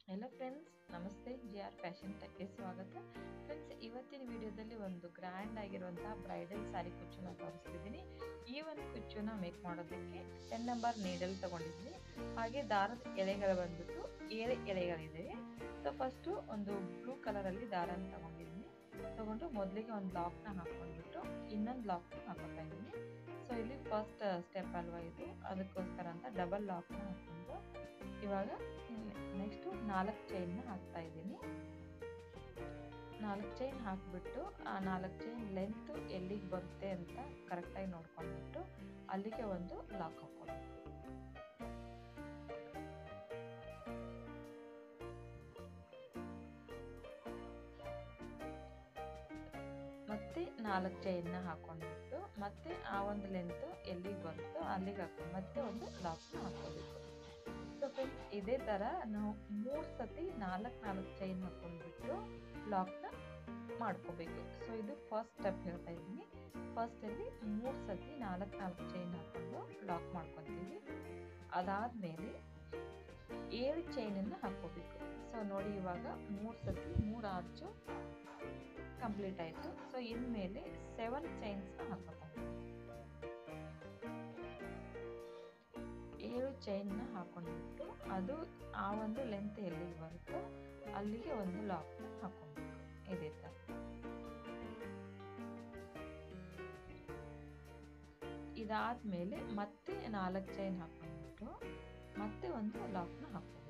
hello friends ನಮಸ್ತೆ G R fashion ಟೆಕ್ಗೆ ಸ್ವಾಗತ ಫ್ರೆಂಡ್ಸ್ ಇವತ್ತಿನ ವಿಡಿಯೋದಲ್ಲಿ ಒಂದು ಗ್ರ್ಯಾಂಡ್ ಆಗಿರುವಂತಹ ಬ್ರೈಡಲ್ ಸ್ಯಾರಿ ಕುಚ್ಚನ್ನ ತೋರಿಸ್ತಿದ್ದೀನಿ ಈ ಒಂದು ಕುಚ್ಚನ್ನ ಮೇಕ್ ಮಾಡೋದಕ್ಕೆ ಟೆನ್ ನಂಬರ್ ನೀಡಲ್ ತಗೊಂಡಿದ್ದೀನಿ ಹಾಗೆ ದಾರದ ಎಳೆಗಳು ಬಂದ್ಬಿಟ್ಟು ಏಳು ಎಳೆಗಳಿದ್ದಾವೆ ಸೊ ಫಸ್ಟು ಒಂದು ಬ್ಲೂ ಕಲರಲ್ಲಿ ದಾರನ ತಗೊಂಡಿದ್ದೀನಿ ತಗೊಂಡು ಮೊದಲಿಗೆ ಒಂದು ಲಾಕ್ನ ಹಾಕ್ಕೊಂಡ್ಬಿಟ್ಟು ಇನ್ನೊಂದು ಲಾಕ್ನ ಹಾಕೋತಾ ಇದ್ದೀನಿ ಸೊ ಇಲ್ಲಿ ಫಸ್ಟ್ ಸ್ಟೆಪ್ ಅಲ್ವಾ ಇದು ಅದಕ್ಕೋಸ್ಕರ ಅಂತ ಡಬಲ್ ಲಾಕ್ನ ಹಾಕ್ಕೊಂಡು ಇವಾಗ ನೆಕ್ಸ್ಟು ನಾಲ್ಕು ಚೈನ್ನ ಹಾಕ್ತಾ ಇದ್ದೀನಿ ನಾಲ್ಕು ಚೈನ್ ಹಾಕಿಬಿಟ್ಟು ಆ ನಾಲ್ಕು ಚೈನ್ ಲೆಂತ್ ಎಲ್ಲಿಗೆ ಬರುತ್ತೆ ಅಂತ ಕರೆಕ್ಟಾಗಿ ನೋಡ್ಕೊಂಡ್ಬಿಟ್ಟು ಅಲ್ಲಿಗೆ ಒಂದು ಲಾಕ್ ಹಾಕ್ಕೊಳ್ಬೇಕು ಮತ್ತೆ ನಾಲ್ಕು ಚೈನ್ನ ಹಾಕೊಂಡ್ಬಿಟ್ಟು ಮತ್ತೆ ಆ ಒಂದು ಲೆಂತ್ ಎಲ್ಲಿಗೆ ಬರುತ್ತೋ ಅಲ್ಲಿಗೆ ಹಾಕೊಂಡು ಮತ್ತೆ ಒಂದು ಲಾಕ್ನ ಹಾಕೋಬೇಕು ಸೊ ಫ್ರೆಂಡ್ಸ್ ಇದೇ ಥರ ನಾವು ಮೂರು ಸತಿ ನಾಲ್ಕು ನಾಲ್ಕು ಚೈನ್ ಹಾಕೊಂಡ್ಬಿಟ್ಟು ಲಾಕ್ನ ಮಾಡ್ಕೋಬೇಕು ಸೊ ಇದು ಫಸ್ಟ್ ಸ್ಟೆಪ್ ಹೇಳ್ತಾ ಇದ್ದೀನಿ ಫಸ್ಟಲ್ಲಿ ಮೂರು ಸತಿ ನಾಲ್ಕು ನಾಲ್ಕು ಚೈನ್ ಹಾಕೊಂಡು ಲಾಕ್ ಮಾಡ್ಕೊತೀವಿ ಅದಾದಮೇಲೆ ಏಳು ಚೈನನ್ನು ಹಾಕ್ಕೋಬೇಕು ಸೊ ನೋಡಿ ಇವಾಗ ಮೂರು ಸತಿ ಮೂರು ಆರ್ಚು ಕಂಪ್ಲೀಟ್ ಆಯಿತು ಸೊ ಇನ್ಮೇಲೆ ಸೆವೆನ್ ಚೈನ್ಸ್ನ ಹಾಕೋತಾ ಏಳು ಚೈನ್ನ ಹಾಕೊಂಡ್ಬಿಟ್ಟು ಅದು ಆ ಒಂದು ಲೆಂತ್ ಎಲ್ಲಿಗೆ ಬರುತ್ತೋ ಅಲ್ಲಿಗೆ ಒಂದು ಲಾಕ್ನ ಹಾಕೊಬೇಕು ಇದೇ ಥರ ಇದಾದ್ಮೇಲೆ ಮತ್ತೆ ನಾಲ್ಕು ಚೈನ್ ಹಾಕೊಂಡ್ಬಿಟ್ಟು ಮತ್ತೆ ಒಂದು ಲಾಕ್ನ ಹಾಕೋಬೇಕು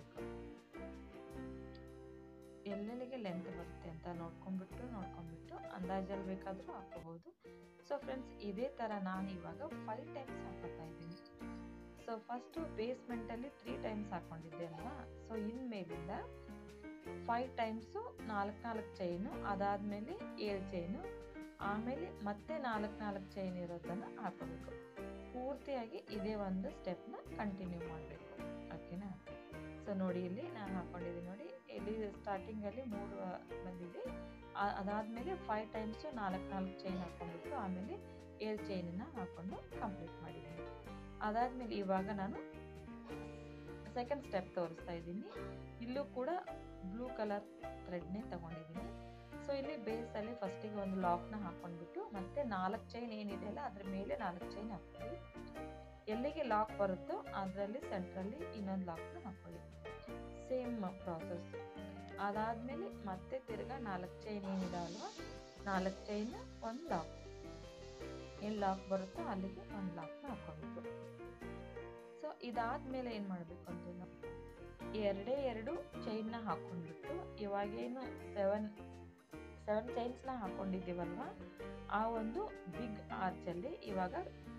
ಎಲ್ಲೆಲ್ಲಿಗೆ ಲೆಂತ್ ಬರುತ್ತೆ ಅಂತ ನೋಡ್ಕೊಂಡ್ಬಿಟ್ಟು ನೋಡ್ಕೊಂಡ್ಬಿಟ್ಟು ಅಂದಾಜಲ್ಲಿ ಬೇಕಾದರೂ ಹಾಕೋಬಹುದು ಸೊ ಫ್ರೆಂಡ್ಸ್ ಇದೇ ಥರ ನಾನು ಇವಾಗ ಫೈವ್ ಟೈಮ್ಸ್ ಹಾಕೋತಾ ಇದ್ದೀನಿ ಸೊ ಫಸ್ಟು ಬೇಸ್ಮೆಂಟಲ್ಲಿ ತ್ರೀ ಟೈಮ್ಸ್ ಹಾಕೊಂಡಿದ್ದೆ ಅಲ್ವಾ ಸೊ ಇನ್ಮೇಲಿಂದ ಫೈವ್ ಟೈಮ್ಸು ನಾಲ್ಕು ನಾಲ್ಕು ಚೈನು ಅದಾದಮೇಲೆ ಏಳು ಚೈನು ಆಮೇಲೆ ಮತ್ತೆ ನಾಲ್ಕು ನಾಲ್ಕು ಚೈನ್ ಇರೋದನ್ನು ಹಾಕೋಬೇಕು ಪೂರ್ತಿಯಾಗಿ ಇದೇ ಒಂದು ಸ್ಟೆಪ್ನ ಕಂಟಿನ್ಯೂ ಮಾಡಬೇಕು ಓಕೆನಾ ಸೊ ನೋಡಿ ಇಲ್ಲಿ ನಾನು ಹಾಕೊಂಡಿದ್ದೀನಿ ನೋಡಿ ಇಲ್ಲಿ ಸ್ಟಾರ್ಟಿಂಗಲ್ಲಿ ಮೂರು ಬಂದಿದೆ ಅದಾದಮೇಲೆ ಫೈವ್ ಟೈಮ್ಸು ನಾಲ್ಕು ನಾಲ್ಕು ಚೈನ್ ಹಾಕ್ಕೊಂಡ್ಬಿಟ್ಟು ಆಮೇಲೆ ಏಳು ಚೈನನ್ನು ಹಾಕ್ಕೊಂಡು ಕಂಪ್ಲೀಟ್ ಮಾಡಿದ್ದೀನಿ ಅದಾದಮೇಲೆ ಇವಾಗ ನಾನು ಸೆಕೆಂಡ್ ಸ್ಟೆಪ್ ತೋರಿಸ್ತಾ ಇದ್ದೀನಿ ಇಲ್ಲೂ ಕೂಡ ಬ್ಲೂ ಕಲರ್ ಥ್ರೆಡ್ನೇ ತಗೊಂಡಿದ್ದೀನಿ ಸೊ ಇಲ್ಲಿ ಬೇಸಲ್ಲಿ ಫಸ್ಟಿಗೆ ಒಂದು ಲಾಕ್ನ ಹಾಕ್ಕೊಂಡ್ಬಿಟ್ಟು ಮತ್ತೆ ನಾಲ್ಕು ಚೈನ್ ಏನಿದೆಯಲ್ಲ ಅದ್ರ ಮೇಲೆ ನಾಲ್ಕು ಚೈನ್ ಹಾಕ್ಕೊಳ್ಳಿ ಎಲ್ಲಿಗೆ ಲಾಕ್ ಬರುತ್ತೋ ಅದರಲ್ಲಿ ಸೆಂಟ್ರಲ್ಲಿ ಇನ್ನೊಂದು ಲಾಕ್ನ ಹಾಕ್ಕೊಳ್ಳಿ ಸೇಮ್ ಪ್ರಾಸೆಸ್ ಅದಾದಮೇಲೆ ಮತ್ತೆ ತಿರ್ಗಾ ನಾಲ್ಕು ಚೈನ್ ಏನಿದಾವಲ್ವ ನಾಲ್ಕು ಚೈನ್ ಒಂದು ಲಾಕ್ ಎಲ್ಲಿ ಲಾಕ್ ಬರುತ್ತೋ ಅಲ್ಲಿಗೆ ಒಂದು ಲಾಕ್ನ ಹಾಕೋಬೇಕು ಸೊ ಇದಾದ್ಮೇಲೆ ಏನು ಮಾಡಬೇಕು ಅಂತ ನಾವು ಎರಡೇ ಎರಡು ಚೈನ್ನ ಹಾಕೊಂಡ್ಬಿಟ್ಟು ಇವಾಗೇನು ಸೆವೆನ್ ಸೆವೆನ್ ಚೈನ್ಸ್ನ ಹಾಕೊಂಡಿದ್ದೀವಲ್ವ ಆ ಒಂದು ಬಿಗ್ ಆರ್ಚಲ್ಲಿ ಇವಾಗ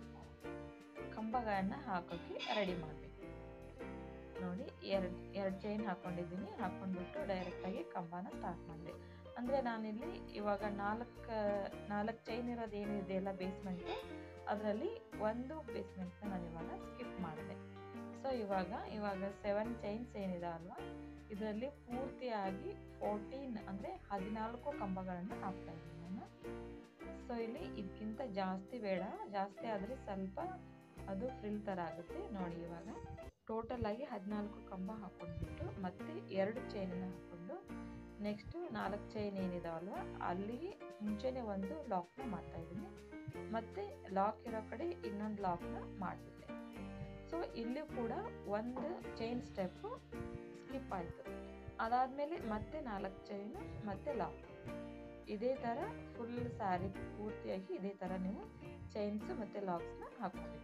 ಕಂಬಗಳನ್ನ ಹಾಕೋಕ್ಕೆ ರೆಡಿ ಮಾಡಬೇಕು ನೋಡಿ ಎರಡು ಎರಡು ಚೈನ್ ಹಾಕೊಂಡಿದ್ದೀನಿ ಹಾಕೊಂಡ್ಬಿಟ್ಟು ಡೈರೆಕ್ಟಾಗಿ ಕಂಬನ ಸ್ಟಾರ್ಟ್ ಮಾಡಿದೆ ಅಂದರೆ ನಾನಿಲ್ಲಿ ಇವಾಗ ನಾಲ್ಕು ನಾಲ್ಕು ಚೈನ್ ಇರೋದು ಏನಿದೆಯಲ್ಲ ಬೇಸ್ಮೆಂಟು ಅದರಲ್ಲಿ ಒಂದು ಬೇಸ್ಮೆಂಟ್ನ ನಾನು ಇವಾಗ ಸ್ಕಿಪ್ ಮಾಡಿದೆ ಸೊ ಇವಾಗ ಇವಾಗ ಸೆವೆನ್ ಚೈನ್ಸ್ ಏನಿದೆ ಅಲ್ವಾ ಇದರಲ್ಲಿ ಪೂರ್ತಿಯಾಗಿ ಫೋರ್ಟೀನ್ ಅಂದರೆ ಹದಿನಾಲ್ಕು ಕಂಬಗಳನ್ನು ಹಾಕ್ತಾ ಇದ್ದೀನಿ ನಾನು ಸೊ ಇಲ್ಲಿ ಇದಕ್ಕಿಂತ ಜಾಸ್ತಿ ಬೇಡ ಜಾಸ್ತಿ ಆದರೆ ಸ್ವಲ್ಪ ಅದು ಫ್ರಿಲ್ ಥರ ಆಗುತ್ತೆ ನೋಡಿ ಇವಾಗ ಟೋಟಲ್ ಆಗಿ ಹದಿನಾಲ್ಕು ಕಂಬ ಹಾಕೊಂಡ್ಬಿಟ್ಟು ಮತ್ತೆ ಎರಡು ಚೈನನ್ನು ಹಾಕ್ಕೊಂಡು ನೆಕ್ಸ್ಟು ನಾಲ್ಕು ಚೈನ್ ಏನಿದಾವಲ್ವ ಅಲ್ಲಿಗೆ ಮುಂಚೆನೇ ಒಂದು ಲಾಕ್ನ ಮಾಡ್ತಾ ಇದ್ದೀನಿ ಮತ್ತೆ ಲಾಕ್ ಇರೋ ಕಡೆ ಇನ್ನೊಂದು ಲಾಕ್ನ ಮಾಡಿಬಿಟ್ಟೆ ಸೊ ಇಲ್ಲಿ ಕೂಡ ಒಂದು ಚೈನ್ ಸ್ಟೆಪ್ಪು ಸ್ಕಿಪ್ ಆಯಿತು ಅದಾದಮೇಲೆ ಮತ್ತೆ ನಾಲ್ಕು ಚೈನು ಮತ್ತೆ ಲಾಕ್ ಇದೇ ಥರ ಫುಲ್ ಸ್ಯಾರಿ ಪೂರ್ತಿಯಾಗಿ ಇದೇ ಥರ ನೀವು ಚೈನ್ಸು ಮತ್ತು ಲಾಕ್ಸ್ನ ಹಾಕೋಬೇಕು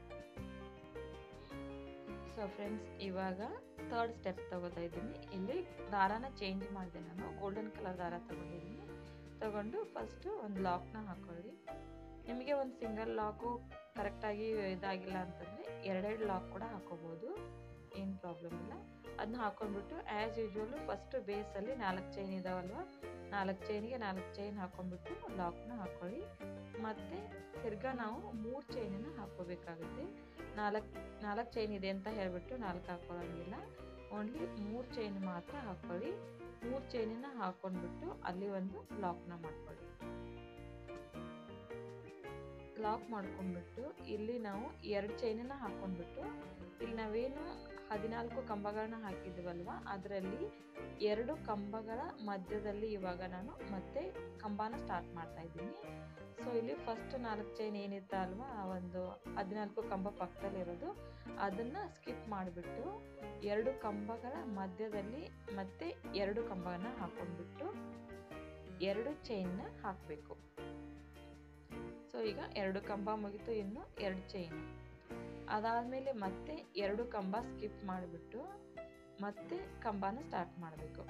ಸೊ ಫ್ರೆಂಡ್ಸ್ ಇವಾಗ ಥರ್ಡ್ ಸ್ಟೆಪ್ ತಗೋತಾ ಇದ್ದೀನಿ ಇಲ್ಲಿ ದಾರಾನ ಚೇಂಜ್ ಮಾಡಿದೆ ನಾನು ಗೋಲ್ಡನ್ ಕಲರ್ ದಾರ ತಗೊಂಡಿದ್ದೀನಿ ತಗೊಂಡು ಫಸ್ಟು ಒಂದು ಲಾಕ್ನ ಹಾಕೊಳ್ಳಿ ನಿಮಗೆ ಒಂದು ಸಿಂಗಲ್ ಲಾಕು ಕರೆಕ್ಟಾಗಿ ಇದಾಗಿಲ್ಲ ಅಂತಂದರೆ ಎರಡೆರಡು ಲಾಕ್ ಕೂಡ ಹಾಕೋಬೋದು ಏನು ಪ್ರಾಬ್ಲಮ್ ಇಲ್ಲ ಅದನ್ನ ಹಾಕೊಂಡ್ಬಿಟ್ಟು ಆ್ಯಸ್ ಯೂಶ್ವಲು ಫಸ್ಟು ಬೇಸಲ್ಲಿ ನಾಲ್ಕು ಚೈನ್ ಇದಾವಲ್ವ ನಾಲ್ಕು ಚೈನಿಗೆ ನಾಲ್ಕು ಚೈನ್ ಹಾಕೊಂಡ್ಬಿಟ್ಟು ಲಾಕ್ನ ಹಾಕೊಳ್ಳಿ ಮತ್ತು ತಿರ್ಗಾ ನಾವು ಮೂರು ಚೈನನ್ನು ಹಾಕ್ಕೋಬೇಕಾಗುತ್ತೆ ನಾಲ್ಕು ನಾಲ್ಕು ಚೈನ್ ಇದೆ ಅಂತ ಹೇಳಿಬಿಟ್ಟು ನಾಲ್ಕು ಹಾಕೊಳ್ಳೋಂಗಿಲ್ಲ ಓನ್ಲಿ ಮೂರು ಚೈನ್ ಮಾತ್ರ ಹಾಕ್ಕೊಳ್ಳಿ ಮೂರು ಚೈನನ್ನ ಹಾಕ್ಕೊಂಡ್ಬಿಟ್ಟು ಅಲ್ಲಿ ಒಂದು ಲಾಕ್ನ ಮಾಡ್ಕೊಳ್ಳಿ ಲಾಕ್ ಮಾಡ್ಕೊಂಡ್ಬಿಟ್ಟು ಇಲ್ಲಿ ನಾವು ಎರಡು ಚೈನನ್ನ ಹಾಕೊಂಡ್ಬಿಟ್ಟು ಇಲ್ಲಿ ನಾವೇನು ಹದಿನಾಲ್ಕು ಕಂಬಗಳನ್ನ ಹಾಕಿದ್ವಲ್ವ ಅದರಲ್ಲಿ ಎರಡು ಕಂಬಗಳ ಮಧ್ಯದಲ್ಲಿ ಇವಾಗ ನಾನು ಮತ್ತೆ ಕಂಬನ ಸ್ಟಾರ್ಟ್ ಮಾಡ್ತಾ ಇದ್ದೀನಿ ಸೊ ಇಲ್ಲಿ ಫಸ್ಟ್ ನಾಲ್ಕು ಚೈನ್ ಏನಿತ್ತ ಅಲ್ವಾ ಆ ಒಂದು ಹದಿನಾಲ್ಕು ಕಂಬ ಪಕ್ಕದಲ್ಲಿರೋದು ಅದನ್ನ ಸ್ಕಿಪ್ ಮಾಡಿಬಿಟ್ಟು ಎರಡು ಕಂಬಗಳ ಮಧ್ಯದಲ್ಲಿ ಮತ್ತೆ ಎರಡು ಕಂಬನ ಹಾಕೊಂಡ್ಬಿಟ್ಟು ಎರಡು ಚೈನ್ನ ಹಾಕಬೇಕು ಸೊ ಈಗ ಎರಡು ಕಂಬ ಮುಗಿತು ಇನ್ನು ಎರಡು ಚೈನ್ ಅದಾದಮೇಲೆ ಮತ್ತೆ ಎರಡು ಕಂಬ ಸ್ಕಿಪ್ ಮಾಡಿಬಿಟ್ಟು ಮತ್ತೆ ಕಂಬನ ಸ್ಟಾರ್ಟ್ ಮಾಡಬೇಕು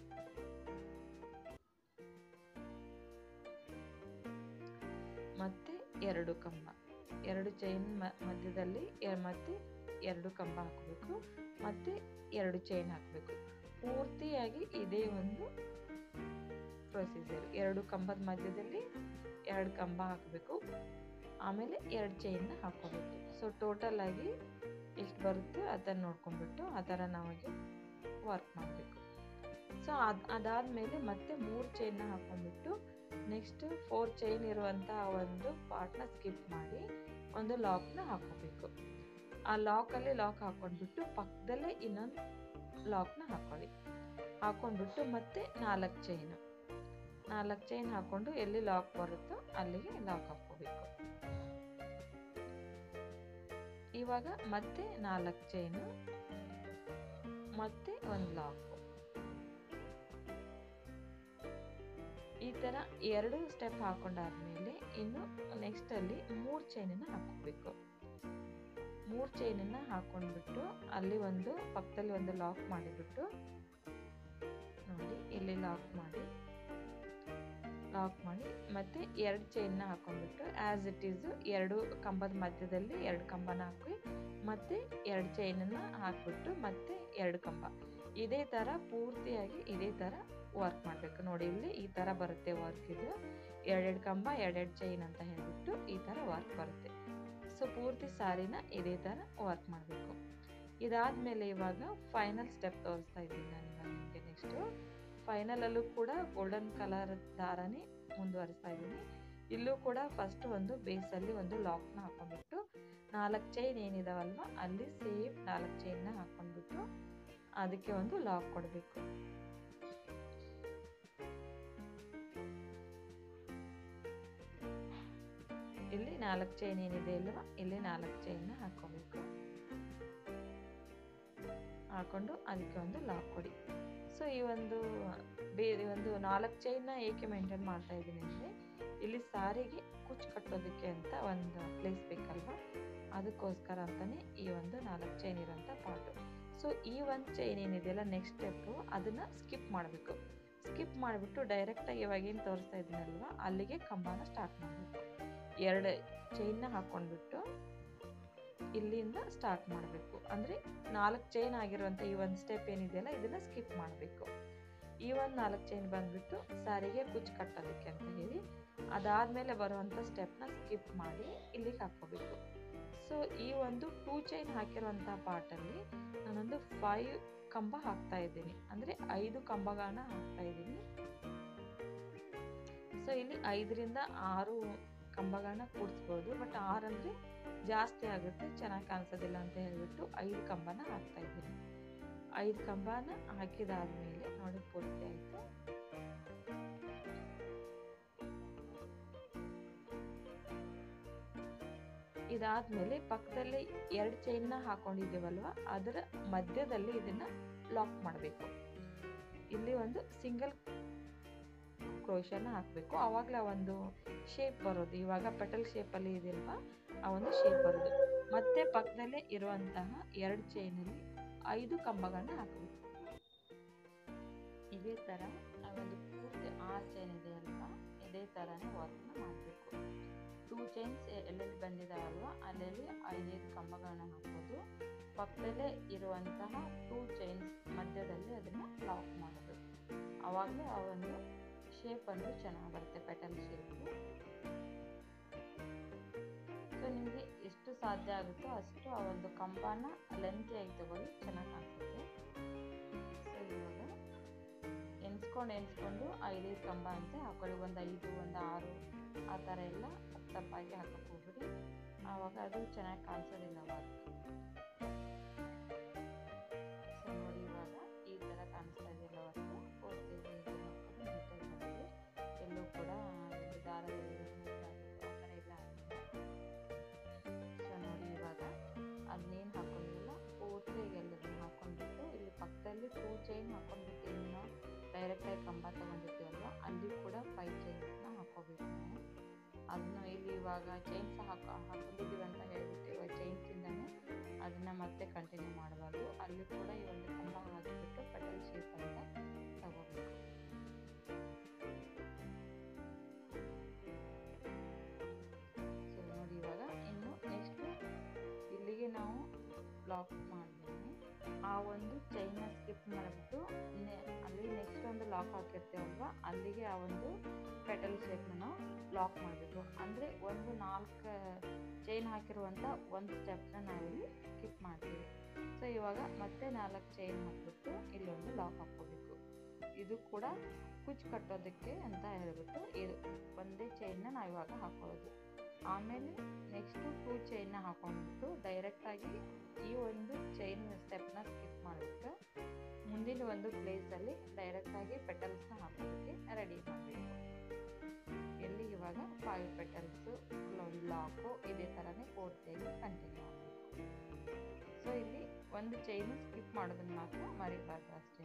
ಮತ್ತೆ ಎರಡು ಕಂಬ ಎರಡು ಚೈನ್ ಮಧ್ಯದಲ್ಲಿ ಮತ್ತೆ ಎರಡು ಕಂಬ ಹಾಕಬೇಕು ಮತ್ತೆ ಎರಡು ಚೈನ್ ಹಾಕಬೇಕು ಪೂರ್ತಿಯಾಗಿ ಇದೇ ಒಂದು ಪ್ರೊಸೀಜರ್ ಎರಡು ಕಂಬದ ಮಧ್ಯದಲ್ಲಿ ಎರಡು ಕಂಬ ಹಾಕಬೇಕು ಆಮೇಲೆ ಎರಡು ಚೈನ್ನ ಹಾಕೋಬೇಕು ಸೊ ಟೋಟಲ್ ಆಗಿ ಎಷ್ಟು ಬರುತ್ತೆ ಅದನ್ನು ನೋಡ್ಕೊಂಡ್ಬಿಟ್ಟು ಆ ಥರ ನಮಗೆ ವರ್ಕ್ ಮಾಡಬೇಕು ಸೊ ಅದು ಅದಾದಮೇಲೆ ಮತ್ತೆ ಮೂರು ಚೈನ್ನ ಹಾಕೊಂಡ್ಬಿಟ್ಟು ನೆಕ್ಸ್ಟ್ ಫೋರ್ ಚೈನ್ ಇರುವಂಥ ಒಂದು ಪಾರ್ಟ್ನ ಸ್ಕಿಪ್ ಮಾಡಿ ಒಂದು ಲಾಕ್ನ ಹಾಕೋಬೇಕು ಆ ಲಾಕಲ್ಲಿ ಲಾಕ್ ಹಾಕೊಂಡ್ಬಿಟ್ಟು ಪಕ್ಕದಲ್ಲೇ ಇನ್ನೊಂದು ಲಾಕ್ನ ಹಾಕೊಳ್ಳಿ ಹಾಕೊಂಡ್ಬಿಟ್ಟು ಮತ್ತೆ ನಾಲ್ಕು ಚೈನು ನಾಲ್ಕು ಚೈನ್ ಹಾಕೊಂಡು ಎಲ್ಲಿ ಲಾಕ್ ಬರುತ್ತೋ ಅಲ್ಲಿಗೆ ಲಾಕ್ ಹಾಕೋಬೇಕು ಇವಾಗ ಮತ್ತೆ ನಾಲ್ಕು ಚೈನು ಮತ್ತೆ ಒಂದು ಲಾಕು ಈ ಥರ ಎರಡು ಸ್ಟೆಪ್ ಹಾಕೊಂಡಾದ್ಮೇಲೆ ಇನ್ನು ನೆಕ್ಸ್ಟ್ ಅಲ್ಲಿ ಮೂರು ಚೈನನ್ನ ಹಾಕೋಬೇಕು ಮೂರು ಚೈನನ್ನ ಹಾಕೊಂಡ್ಬಿಟ್ಟು ಅಲ್ಲಿ ಒಂದು ಪಕ್ಕದಲ್ಲಿ ಒಂದು ಲಾಕ್ ಮಾಡಿಬಿಟ್ಟು ನೋಡಿ ಇಲ್ಲಿ ಲಾಕ್ ಮಾಡಿ ಲಾಕ್ ಮಾಡಿ ಮತ್ತೆ ಎರಡು ಚೈನ್ನ ಹಾಕೊಂಡ್ಬಿಟ್ಟು ಆ್ಯಸ್ ಇಟ್ ಈಸ್ ಎರಡು ಕಂಬದ ಮಧ್ಯದಲ್ಲಿ ಎರಡು ಕಂಬನ ಹಾಕಿ ಮತ್ತೆ ಎರಡು ಚೈನನ್ನ ಹಾಕ್ಬಿಟ್ಟು ಮತ್ತೆ ಎರಡು ಕಂಬ ಇದೇ ಥರ ಪೂರ್ತಿಯಾಗಿ ಇದೇ ಥರ ವರ್ಕ್ ಮಾಡಬೇಕು ನೋಡಿ ಇಲ್ಲಿ ಈ ಥರ ಬರುತ್ತೆ ವರ್ಕ್ ಇದು ಎರಡೆರಡು ಕಂಬ ಎರಡೆರಡು ಚೈನ್ ಅಂತ ಹೇಳ್ಬಿಟ್ಟು ಈ ಥರ ವರ್ಕ್ ಬರುತ್ತೆ ಸೊ ಪೂರ್ತಿ ಸಾರಿನ ಇದೇ ಥರ ವರ್ಕ್ ಮಾಡಬೇಕು ಇದಾದಮೇಲೆ ಇವಾಗ ಫೈನಲ್ ಸ್ಟೆಪ್ ತೋರಿಸ್ತಾ ಇದ್ದೀನಿ ನಾನು ಇವಾಗ ನಿಮಗೆ ನೆಕ್ಸ್ಟು ಫೈನಲಲ್ಲೂ ಕೂಡ ಗೋಲ್ಡನ್ ಕಲರ್ ದಾರನೇ ಮುಂದುವರಿಸ್ತಾ ಇದ್ದೀನಿ ಇಲ್ಲೂ ಕೂಡ ಫಸ್ಟ್ ಒಂದು ಬೇಸಲ್ಲಿ ಒಂದು ಲಾಕ್ನ ಹಾಕೊಂಡ್ಬಿಟ್ಟು ನಾಲ್ಕು ಚೈನ್ ಏನಿದಾವಲ್ವ ಅಲ್ಲಿ ಸೇಮ್ ನಾಲ್ಕು ಚೈನ್ನ ಹಾಕೊಂಡ್ಬಿಟ್ಟು ಅದಕ್ಕೆ ಒಂದು ಲಾಕ್ ಕೊಡಬೇಕು ಇಲ್ಲಿ ನಾಲ್ಕು ಚೈನ್ ಏನಿದೆ ಇಲ್ವಾ ಇಲ್ಲಿ ನಾಲ್ಕು ಚೈನ್ನ ಹಾಕೋಬೇಕು ಹಾಕೊಂಡು ಅದಕ್ಕೆ ಒಂದು ಲಾಕ್ ಕೊಡಿ ಸೊ ಈ ಒಂದು ಬೇರೆ ಒಂದು ನಾಲ್ಕು ಚೈನ್ನ ಏಕೆ ಮೇಂಟೈನ್ ಮಾಡ್ತಾ ಇದ್ದೀನಿ ಅಂದರೆ ಇಲ್ಲಿ ಸಾರಿಗೆ ಕುಚ್ಚು ಕಟ್ಟೋದಕ್ಕೆ ಅಂತ ಒಂದು ಪ್ಲೇಸ್ ಬೇಕಲ್ವಾ ಅದಕ್ಕೋಸ್ಕರ ಅಂತಲೇ ಈ ಒಂದು ನಾಲ್ಕು ಚೈನ್ ಇರೋಂಥ ಪಾರ್ಟು ಸೊ ಈ ಒಂದು ಚೈನ್ ಏನಿದೆಯಲ್ಲ ನೆಕ್ಸ್ಟ್ ಸ್ಟೆಪ್ಪು ಅದನ್ನು ಸ್ಕಿಪ್ ಮಾಡಬೇಕು ಸ್ಕಿಪ್ ಮಾಡಿಬಿಟ್ಟು ಡೈರೆಕ್ಟಾಗಿ ಇವಾಗ ಏನು ತೋರಿಸ್ತಾ ಇದ್ದೀನಲ್ವ ಅಲ್ಲಿಗೆ ಕಂಬನ ಸ್ಟಾರ್ಟ್ ಮಾಡಬೇಕು ಎರಡು ಚೈನ್ನ ಹಾಕ್ಕೊಂಡ್ಬಿಟ್ಟು ಇಲ್ಲಿಂದ ಸ್ಟಾರ್ಟ್ ಮಾಡಬೇಕು ಅಂದರೆ ನಾಲ್ಕು ಚೈನ್ ಆಗಿರುವಂಥ ಈ ಒಂದು ಸ್ಟೆಪ್ ಏನಿದೆಯಲ್ಲ ಇದನ್ನು ಸ್ಕಿಪ್ ಮಾಡಬೇಕು ಈ ಒಂದು ನಾಲ್ಕು ಚೈನ್ ಬಂದುಬಿಟ್ಟು ಸಾರಿಗೆ ಕುಚ್ಚು ಕಟ್ಟೋದಕ್ಕೆ ಅಂತ ಹೇಳಿ ಅದಾದಮೇಲೆ ಬರುವಂಥ ಸ್ಟೆಪ್ನ ಸ್ಕಿಪ್ ಮಾಡಿ ಇಲ್ಲಿಗೆ ಹಾಕ್ಕೋಬೇಕು ಸೊ ಈ ಒಂದು ಟೂ ಚೈನ್ ಹಾಕಿರುವಂಥ ಪಾರ್ಟಲ್ಲಿ ನಾನೊಂದು ಫೈವ್ ಕಂಬ ಹಾಕ್ತಾ ಇದ್ದೀನಿ ಅಂದರೆ ಐದು ಕಂಬಗಳನ್ನ ಹಾಕ್ತಾ ಇದ್ದೀನಿ ಸೊ ಇಲ್ಲಿ ಐದರಿಂದ ಆರು ಕಂಬಗಳನ್ನ ಕೂಡಿಸ್ಬೋದು ಬಟ್ ಆರು ಅಂದರೆ ಜಾಸ್ತಿ ಆಗುತ್ತೆ ಚೆನ್ನಾಗಿ ಕಾಣಿಸೋದಿಲ್ಲ ಅಂತ ಹೇಳ್ಬಿಟ್ಟು ಐದು ಕಂಬನ ಹಾಕ್ತಾ ಇದ್ದೀನಿ ಐದು ಕಂಬನ ಹಾಕಿದಾದ್ಮೇಲೆ ನೋಡಿ ಪೂರ್ತಿ ಆಯಿತು ಇದಾದ್ಮೇಲೆ ಪಕ್ಕದಲ್ಲಿ ಎರಡು ಚೈನ್ನ ಹಾಕೊಂಡಿದ್ದೀವಲ್ವ ಅದರ ಮಧ್ಯದಲ್ಲಿ ಇದನ್ನ ಲಾಕ್ ಮಾಡಬೇಕು ಇಲ್ಲಿ ಒಂದು ಸಿಂಗಲ್ ಕ್ರೋಶನ ಹಾಕಬೇಕು ಆವಾಗಲೇ ಒಂದು ಶೇಪ್ ಬರೋದು ಇವಾಗ ಪೆಟಲ್ ಶೇಪಲ್ಲಿ ಇದೆಯಲ್ವಾ ಆ ಒಂದು ಶೇಪ್ ಬರೋದು ಮತ್ತೆ ಪಕ್ಕದಲ್ಲೇ ಇರುವಂತಹ ಎರಡು ಚೈನಲ್ಲಿ ಐದು ಕಂಬಗಳನ್ನ ಹಾಕಬೇಕು ಇದೇ ಥರ ನಾವೊಂದು ಪೂರ್ತಿ ಆರು ಚೈನ್ ಇದೆ ಅಲ್ವಾ ಇದೇ ಥರನೇ ವರ್ಕ್ನ ಮಾಡಬೇಕು ಟೂ ಚೈನ್ಸ್ ಎಲ್ಲೆಲ್ಲಿ ಬಂದಿದ್ದಾವಲ್ವ ಅಲ್ಲೆಲ್ಲಿ ಐದೈದು ಕಂಬಗಳನ್ನ ಹಾಕೋದು ಪಕ್ಕದಲ್ಲೇ ಇರುವಂತಹ ಟೂ ಚೈನ್ಸ್ ಮಧ್ಯದಲ್ಲಿ ಅದನ್ನು ಲಾಕ್ ಮಾಡೋದು ಆವಾಗಲೇ ಆ ಒಂದು ಶೇಪ್ ಒಂದು ಚೆನ್ನಾಗಿ ಬರುತ್ತೆ ಪೆಟಲ್ ಶೇಪು ಸೊ ನಿಮಗೆ ಎಷ್ಟು ಸಾಧ್ಯ ಆಗುತ್ತೋ ಅಷ್ಟು ಆ ಒಂದು ಕಂಬನ ಲೆಂತಿಯಾಗಿ ತಗೊಳ್ಳಿ ಚೆನ್ನಾಗಿ ಕಾಣಿಸುತ್ತೆ ಸೊ ಇವಾಗ ಎನ್ಸ್ಕೊಂಡು ಎನ್ಸ್ಕೊಂಡು ಐದೈದು ಕಂಬ ಅಂತ ಹಾಕೊಳ್ಳಿ ಒಂದು ಐದು ಒಂದು ಆರು ಆ ಥರ ಎಲ್ಲ ದಪ್ಪಾಗಿ ಹಾಕಕ್ಕೆ ಹೋಗ್ಬಿಡಿ ಆವಾಗ ಅದು ಚೆನ್ನಾಗಿ ಕಾಣಿಸೋದಿಲ್ಲ ವರ್ಕ್ ಸೊ ನೋಡಿ ಇವಾಗ ಈ ಥರ ಕಾಣಿಸ್ತಾ ಇದೆಯಲ್ಲ ವರ್ಕು ಪೂರ್ತಿ ಇದು ಮಾಡ್ಕೊಂಡು ನೀಟಾಗಿ ಮಾಡಿದ್ವಿ ಎಲ್ಲೂ ಕೂಡ ಒಂದು ದಾರದಲ್ಲಿ ಆ ಥರ ಎಲ್ಲ ಸೊ ನೋಡಿ ಇವಾಗ ಅದನ್ನೇನು ಹಾಕೊಂಡಿಲ್ಲ ಪೂರ್ತಿಯಾಗಿ ಎಲ್ಲದನ್ನು ಹಾಕೊಂಡ್ಬಿಟ್ಟು ಇಲ್ಲಿ ಪಕ್ಕದಲ್ಲಿ ಟೂ ಚೈನ್ ಹಾಕೊಂಡ್ಬಿಟ್ಟು ಇನ್ನು ಡೈರೆಕ್ಟಾಗಿ ಕಂಬ ತೊಗೊಂಡಿರ್ತೀವಲ್ವ ಅಲ್ಲಿ ಕೂಡ ಫೈವ್ ಚೈನ್ಸ್ನ ಹಾಕೋಬೇಕು ನಾವು ಅದನ್ನು ಇಲ್ಲಿ ಇವಾಗ ಚೈನ್ಸ್ ಹಾಕೋ ಹಾಕೊಂಡಿದ್ದೀವಿ ಅಂತ ಹೇಳ್ಬಿಟ್ಟು ಇವಾಗ ಚೈನ್ಸಿಂದನೇ ಅದನ್ನು ಮತ್ತೆ ಕಂಟಿನ್ಯೂ ಮಾಡಬಾರ್ದು ಅಲ್ಲಿ ಕೂಡ ಈ ಒಂದು ಕಂಬ ಹಾಕಿಬಿಟ್ಟು ಪಟಲ್ ಶೇಪ್ ಅಂತ ತಗೋಬೇಕು ಸೊ ನೋಡಿ ಇವಾಗ ಇನ್ನು ನೆಕ್ಸ್ಟ್ ಇಲ್ಲಿಗೆ ನಾವು ಬ್ಲಾಕ್ ಮಾಡಿದ್ದೀನಿ ಆ ಒಂದು ಚೈನ್ನ ಸ್ಕಿಪ್ ಮಾಡಿಬಿಟ್ಟು ಅಲ್ಲಿ ನೆಕ್ಸ್ಟ್ ಒಂದು ಲಾಕ್ ಹಾಕಿರ್ತೀವಲ್ವ ಅಲ್ಲಿಗೆ ಆ ಒಂದು ಪೆಟಲ್ ಶೇಪ್ನ ನಾವು ಲಾಕ್ ಮಾಡಬೇಕು ಅಂದರೆ ಒಂದು ನಾಲ್ಕು ಚೈನ್ ಹಾಕಿರುವಂಥ ಒಂದು ಸ್ಟೆಪ್ನ ನಾವಿಲ್ಲಿ ಸ್ಕಿಪ್ ಮಾಡ್ತೀವಿ ಸೊ ಇವಾಗ ಮತ್ತೆ ನಾಲ್ಕು ಚೈನ್ ಹಾಕ್ಬಿಟ್ಟು ಇಲ್ಲೊಂದು ಲಾಕ್ ಹಾಕ್ಕೋಬೇಕು ಇದು ಕೂಡ ಕುಚ್ಚು ಕಟ್ಟೋದಕ್ಕೆ ಅಂತ ಹೇಳ್ಬಿಟ್ಟು ಇದು ಒಂದೇ ಚೈನ್ನ ನಾವು ಇವಾಗ ಹಾಕೊಳ್ಳೋದು ಆಮೇಲೆ ನೆಕ್ಸ್ಟು ಟೂ ಚೈನ್ನ ಹಾಕೊಂಡ್ಬಿಟ್ಟು ಡೈರೆಕ್ಟಾಗಿ ಈ ಒಂದು ಚೈನ್ ಸ್ಟೆಪ್ನ ಸ್ಕಿಪ್ ಮಾಡಿಬಿಟ್ಟು ಮುಂದಿನ ಒಂದು ಪ್ಲೇಸಲ್ಲಿ ಡೈರೆಕ್ಟಾಗಿ ಪೆಟಲ್ಸ್ನ ಹಾಕೋದಕ್ಕೆ ರೆಡಿ ಮಾಡಬೇಕು ಎಲ್ಲಿ ಇವಾಗ ಫೈವ್ ಪೆಟಲ್ಸು ಒಂದು ಲಾಕು ಇದೇ ಥರನೇ ಪೂರ್ತಿಯಾಗಿ ಕಂಟಿನ್ಯೂ ಮಾಡಬೇಕು ಸೊ ಇಲ್ಲಿ ಒಂದು ಚೈನ್ ಸ್ಕಿಪ್ ಮಾಡೋದನ್ನ ಮಾತ್ರ ಮರಿಬಾರ್ದು ಅಷ್ಟೇ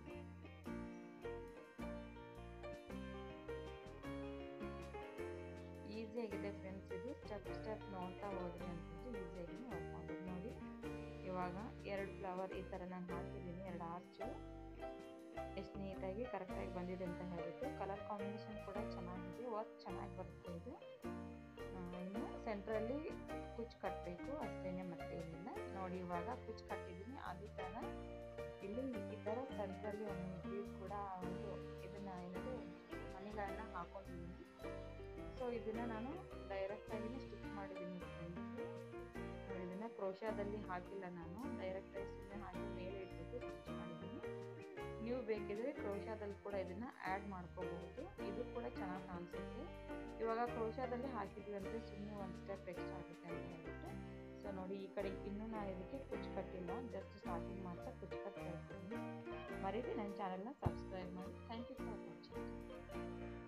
ಈಸಿಯಾಗಿದೆ ಫ್ರೆಂಡ್ಸ್ ಇದು ಸ್ಟೆಪ್ ಸ್ಟೆಪ್ ನೋಡ್ತಾ ಹೋದ್ರಿ ಅಂತಂದ್ರೆ ಈಸಿಯಾಗಿ ವರ್ಕ್ ಮಾಡೋದು ನೋಡಿ ಇವಾಗ ಎರಡು ಫ್ಲವರ್ ಈ ಥರ ನಾನು ಹಾಕಿದ್ದೀನಿ ಎರಡು ಆರ್ಚು ಎಷ್ಟು ನೀಟಾಗಿ ಕರೆಕ್ಟಾಗಿ ಬಂದಿದೆ ಅಂತ ಹೇಳ್ಬಿಟ್ಟು ಕಲರ್ ಕಾಂಬಿನೇಷನ್ ಕೂಡ ಚೆನ್ನಾಗಿದೆ ವರ್ಕ್ ಚೆನ್ನಾಗಿ ಬರುತ್ತೆ ಇದು ಇನ್ನು ಸೆಂಟ್ರಲ್ಲಿ ಕುಚ್ಚು ಕಟ್ಟಬೇಕು ಅಷ್ಟೇನೆ ಮತ್ತೆ ಏನಿಲ್ಲ ನೋಡಿ ಇವಾಗ ಕುಚ್ಚು ಕಟ್ಟಿದ್ದೀನಿ ಅದೇ ಥರ ಇಲ್ಲಿ ಈ ಥರ ಸೆಂಟ್ರಲ್ಲಿ ಒಂದು ಬೀಡ್ ಕೂಡ ಒಂದು ಇದನ್ನು ಏನದು ಮಣಿಗಳನ್ನ ಹಾಕೊಂಡಿದ್ದೀನಿ ಸೊ ಇದನ್ನು ನಾನು ಡೈರೆಕ್ಟಾಗಿನೇ ಸ್ಟಿಚ್ ಮಾಡಿದ್ದೀನಿ ಫ್ರೆಂಡ್ಸ್ ಇದನ್ನು ಕ್ರೋಶಾದಲ್ಲಿ ಹಾಕಿಲ್ಲ ನಾನು ಡೈರೆಕ್ಟಾಗಿ ಸುಮ್ಮನೆ ಹಾಕಿ ಮೇಲೆ ಇಟ್ಬಿಟ್ಟು ಸ್ಟಿಚ್ ಮಾಡಿದ್ದೀನಿ ನೀವು ಬೇಕಿದ್ರೆ ಕ್ರೋಶಾದಲ್ಲಿ ಕೂಡ ಇದನ್ನು ಆ್ಯಡ್ ಮಾಡ್ಕೋಬಹುದು ಇದು ಕೂಡ ಚೆನ್ನಾಗಿ ಕಾಣಿಸುತ್ತೆ ಇವಾಗ ಕ್ರೋಶಾದಲ್ಲಿ ಹಾಕಿದ್ವಿ ಅಂದರೆ ಸುಮ್ಮನೆ ಒಂದು ಸ್ಟೆಪ್ ಎಕ್ಸ್ಟ್ರಾ ಆಗುತ್ತೆ ಅಂತ ಹೇಳ್ಬಿಟ್ಟು ಸೊ ನೋಡಿ ಈ ಕಡೆ ಇನ್ನೂ ನಾನು ಇದಕ್ಕೆ ಕುಚ್ಚು ಕಟ್ಟಿಲ್ಲ ಜಸ್ಟ್ ಸ್ಟಾರ್ಟಿಂಗ್ ಮಾತ್ರ ಕುಚ್ಚು ಕಟ್ತಾ ಇರ್ತೀನಿ ಮರೀರಿ ನನ್ನ ಚಾನಲ್ನ ಸಬ್ಸ್ಕ್ರೈಬ್ ಮಾಡಿ ಥ್ಯಾಂಕ್ ಯು ಫಾರ್ ವಾಚಿಂಗ್